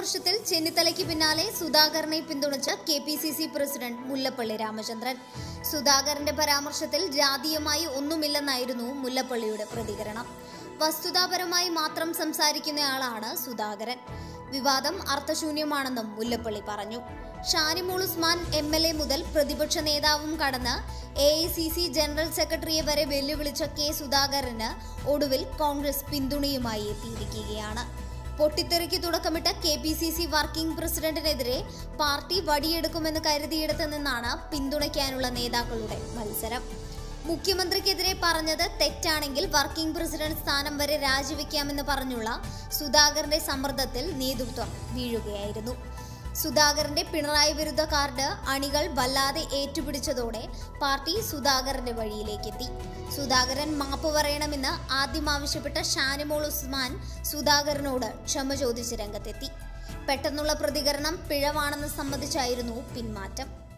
പരാമർശത്തിൽ ചെന്നിത്തലയ്ക്ക് പിന്നാലെ സുധാകരനെ പിന്തുണച്ച K P C C president Mullappally Ramachandran സുധാകരന്റെ പരാമർശത്തിൽ ജാതീയമായി ഒന്നുമില്ലെന്നായിരുന്നു മുല്ലപ്പള്ളിയുടെ പ്രതികരണം വസ്തുതാപരമായി മാത്രം സംസാരിക്കുന്നയാളാണ് സുധാകരൻ വിവാദം അർത്ഥശൂന്യമാണെന്നും മുല്ലപ്പള്ളി പറഞ്ഞു Shanimol Usman M L A മുതൽ പ്രതിപക്ഷ നേതാവും കടന്ന് A I C C general സെക്രട്ടറിയെ വരെ വെല്ലുവിളിച്ച കെ സുധാകരന് ഒടുവിൽ കോൺഗ്രസ് പിന്തുണയുമായി എത്തിയിരിക്കുകയാണ് പൊട്ടിത്തെറിക്ക് തുടക്കമിട്ട K P C C working പ്രസിഡന്റിനെതിരെ പാർട്ടി വടിയെടുക്കുമെന്ന് കരുതിയിടത്ത് നിന്നാണ് പിന്തുണയ്ക്കാനുള്ള നേതാക്കളുടെ മത്സരം മുഖ്യമന്ത്രിക്കെതിരെ പറഞ്ഞത് തെറ്റാണെങ്കിൽ വർക്കിംഗ് പ്രസിഡന്റ് സ്ഥാനം വരെ രാജിവെക്കാമെന്ന് പറഞ്ഞുള്ള സുധാകരന്റെ സമ്മർദ്ദത്തിൽ നേതൃത്വം വീഴുകയായിരുന്നു സുധാകരന്റെ പിണറായി വിരുദ്ധ കാർഡ് അണികൾ വല്ലാതെ ഏറ്റുപിടിച്ചതോടെ പാർട്ടി സുധാകരന്റെ വഴിയിലേക്കെത്തി സുധാകരൻ മാപ്പ് പറയണമെന്ന് ആദ്യം ആവശ്യപ്പെട്ട ഷാനിമോൾ ഉസ്മാൻ സുധാകരനോട് ക്ഷമ ചോദിച്ച് രംഗത്തെത്തി പെട്ടെന്നുള്ള പ്രതികരണം പിഴവാണെന്ന് സമ്മതിച്ചായിരുന്നു പിന്മാറ്റം